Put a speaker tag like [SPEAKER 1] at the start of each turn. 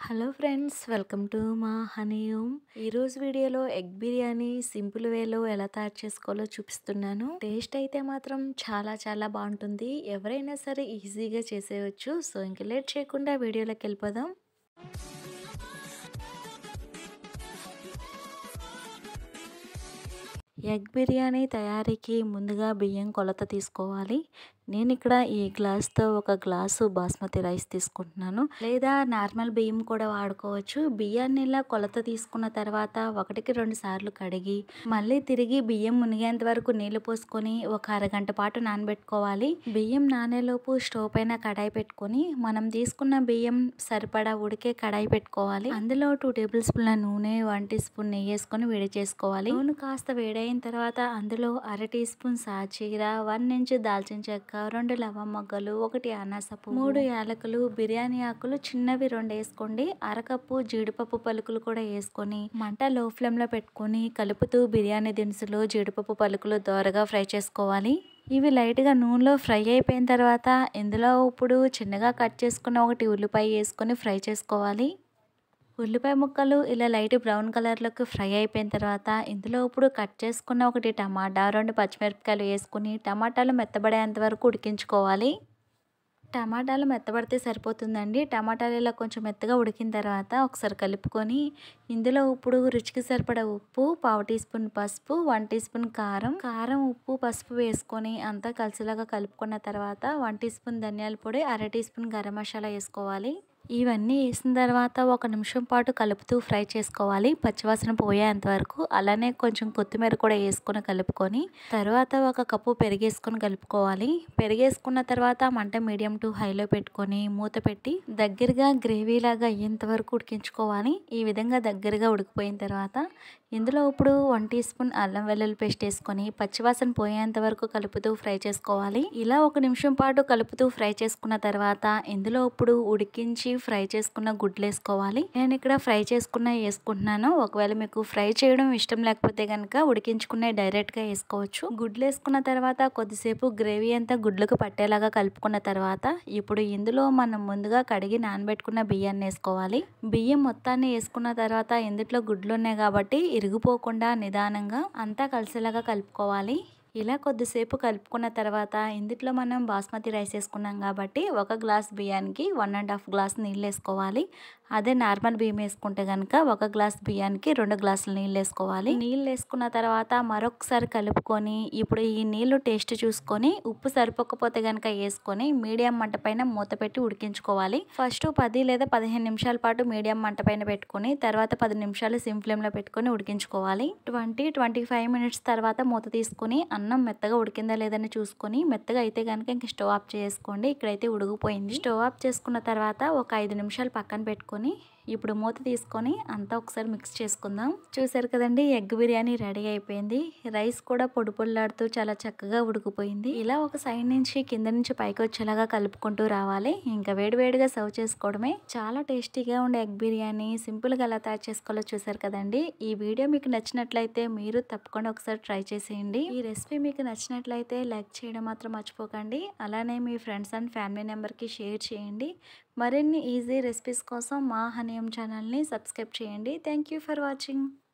[SPEAKER 1] hello friends welcome to మా honey home ఈరోజు వీడియోలో ఎగ్ బిర్యానీ సింపుల్ వేలో ఎలా తయారు చేసుకోవాలో చూపిస్తున్నాను టేస్ట్ అయితే మాత్రం చాలా చాలా బాగుంటుంది ఎవరైనా సరే ఈజీగా చేసేయచ్చు సో ఇంక లేట్ చేయకుండా వీడియోలోకి వెళ్ళిపోదాం ఎగ్ బిర్యానీ తయారీకి ముందుగా బియ్యం కొలత తీసుకోవాలి నేను ఇక్కడ ఈ గ్లాస్తో ఒక గ్లాసు బాస్మతి రైస్ తీసుకుంటున్నాను లేదా నార్మల్ బియ్యం కూడా వాడుకోవచ్చు బియ్యాన్ని ఇలా కొలత తీసుకున్న తర్వాత ఒకటికి రెండు సార్లు కడిగి మళ్ళీ తిరిగి బియ్యం మునిగేంత వరకు నీళ్లు పోసుకొని ఒక అరగంట పాటు నానబెట్టుకోవాలి బియ్యం నానేలోపు స్టవ్ పైన కడాయి పెట్టుకొని మనం తీసుకున్న బియ్యం సరిపడా ఉడికే కడాయి పెట్టుకోవాలి అందులో టూ టేబుల్ స్పూన్ల నూనె వన్ టీ స్పూన్ నెయ్యి వేసుకొని వేడి చేసుకోవాలి నూనె కాస్త వేడైన తర్వాత అందులో అర టీ స్పూన్ సాజీర వన్ ఇంచ్ దాల్చిన చెక్క రెండు లవంగలు ఒకటి అనాసపు మూడు యాలకులు బిర్యానీ ఆకులు చిన్నవి రెండు వేసుకోండి అరకప్పు జీడిపప్పు పలుకులు కూడా వేసుకొని మంట లో ఫ్లేమ్ లో పెట్టుకొని కలుపుతూ బిర్యానీ దినుసులు జీడిపప్పు పలుకులు దోరగా ఫ్రై చేసుకోవాలి ఇవి లైట్గా నూనెలో ఫ్రై అయిపోయిన తర్వాత ఇందులో ఇప్పుడు చిన్నగా కట్ చేసుకున్న ఒకటి ఉల్లిపాయ వేసుకొని ఫ్రై చేసుకోవాలి ఉల్లిపాయ ముక్కలు ఇలా లైట్ బ్రౌన్ కలర్లోకి ఫ్రై అయిపోయిన తర్వాత ఇందులో ఇప్పుడు కట్ చేసుకున్న ఒకటి టమాటా రెండు పచ్చిమిరపకాయలు వేసుకుని టమాటాలు మెత్తబడేంత వరకు ఉడికించుకోవాలి టమాటాలు మెత్తబడితే సరిపోతుందండి టమాటాలు ఇలా కొంచెం మెత్తగా ఉడికిన తర్వాత ఒకసారి కలుపుకొని ఇందులో ఇప్పుడు రుచికి సరిపడా ఉప్పు పావు టీ స్పూన్ పసుపు వన్ టీ స్పూన్ కారం కారం ఉప్పు పసుపు వేసుకొని అంతా కలిసిలాగా కలుపుకున్న తర్వాత వన్ టీ స్పూన్ ధనియాల పొడి అర టీ స్పూన్ గరం మసాలా వేసుకోవాలి ఇవన్నీ వేసిన తర్వాత ఒక నిమిషం పాటు కలుపుతూ ఫ్రై చేసుకోవాలి పచ్చివాసన పోయేంత వరకు అలానే కొంచెం కొత్తిమీర కూడా వేసుకొని కలుపుకొని తర్వాత ఒక కప్పు పెరిగేసుకొని కలుపుకోవాలి పెరిగేసుకున్న తర్వాత మంట మీడియం టు హైలో పెట్టుకొని మూత పెట్టి దగ్గరగా గ్రేవీ లాగా అయ్యేంత వరకు ఉడికించుకోవాలి ఈ విధంగా దగ్గరగా ఉడికిపోయిన తర్వాత ఇందులో ఇప్పుడు వన్ టీ స్పూన్ అల్లం వెల్లుల్లి పేస్ట్ వేసుకొని పచ్చివాసన పోయేంత వరకు కలుపుతూ ఫ్రై చేసుకోవాలి ఇలా ఒక నిమిషం పాటు కలుపుతూ ఫ్రై చేసుకున్న తర్వాత ఇందులో ఇప్పుడు ఉడికించి ఫ్రై చేసుకున్న గుడ్లు వేసుకోవాలి నేను ఇక్కడ ఫ్రై చేసుకున్న వేసుకుంటున్నాను ఒకవేళ మీకు ఫ్రై చేయడం ఇష్టం లేకపోతే కనుక ఉడికించుకునే డైరెక్ట్గా వేసుకోవచ్చు గుడ్లు వేసుకున్న తర్వాత కొద్దిసేపు గ్రేవీ అంతా గుడ్లకు పట్టేలాగా కలుపుకున్న తర్వాత ఇప్పుడు ఇందులో మనం ముందుగా కడిగి నానబెట్టుకున్న బియ్యాన్ని వేసుకోవాలి బియ్యం మొత్తాన్ని వేసుకున్న తర్వాత ఇందులో గుడ్లు ఉన్నాయి కాబట్టి ఇరిగిపోకుండా నిదానంగా అంతా కలిసేలాగా కలుపుకోవాలి ఇలా కొద్దిసేపు కలుపుకున్న తర్వాత ఇందులో మనం బాస్మతి రైస్ వేసుకున్నాం కాబట్టి ఒక గ్లాస్ బియ్యానికి వన్ అండ్ హాఫ్ గ్లాస్ నీళ్ళు వేసుకోవాలి అదే నార్మల్ బియ్యం వేసుకుంటే కనుక ఒక గ్లాస్ బియ్యానికి రెండు గ్లాసులు నీళ్ళు వేసుకోవాలి నీళ్ళు వేసుకున్న తర్వాత మరొకసారి కలుపుకొని ఇప్పుడు ఈ నీళ్లు టేస్ట్ చూసుకొని ఉప్పు సరిపోకపోతే కనుక వేసుకొని మీడియం మంట పైన మూత పెట్టి ఉడికించుకోవాలి ఫస్ట్ పది లేదా పదిహేను నిమిషాల పాటు మీడియం మంట పైన పెట్టుకొని తర్వాత పది నిమిషాలు సిమ్ ఫ్లేమ్లో పెట్టుకొని ఉడికించుకోవాలి ట్వంటీ ట్వంటీ ఫైవ్ మినిట్స్ తర్వాత మూత తీసుకొని అన్నం మెత్తగా ఉడికిందా లేదని చూసుకొని మెత్తగా అయితే కనుక ఇంక స్టవ్ ఆఫ్ చేసుకోండి ఇక్కడైతే ఉడిగిపోయింది స్టవ్ ఆఫ్ చేసుకున్న తర్వాత ఒక ఐదు నిమిషాలు పక్కన పెట్టుకొని ఇప్పుడు మూత తీసుకొని అంతా ఒకసారి మిక్స్ చేసుకుందాం చూసారు కదండి ఎగ్ బిర్యానీ రెడీ అయిపోయింది రైస్ కూడా పొడి పొడిలాడుతూ చాలా చక్కగా ఉడికిపోయింది ఇలా ఒక సైడ్ నుంచి కింద నుంచి పైకి వచ్చేలాగా కలుపుకుంటూ రావాలి ఇంకా వేడివేడిగా సర్వ్ చేసుకోవడమే చాలా టేస్టీగా ఉండే ఎగ్ బిర్యానీ సింపుల్గా ఎలా తయారు చేసుకోవాలో చూసారు కదండి ఈ వీడియో మీకు నచ్చినట్లయితే మీరు తప్పకుండా ఒకసారి ట్రై చేసేయండి ఈ రెసిపీ మీకు నచ్చినట్లయితే లైక్ చేయడం మాత్రం మర్చిపోకండి అలానే మీ ఫ్రెండ్స్ అండ్ ఫ్యామిలీ మెంబర్కి షేర్ చేయండి మరిన్ని ఈజీ రెసిపీస్ కోసం మా హనియం ఛానల్ని సబ్స్క్రైబ్ చేయండి థ్యాంక్ ఫర్ వాచింగ్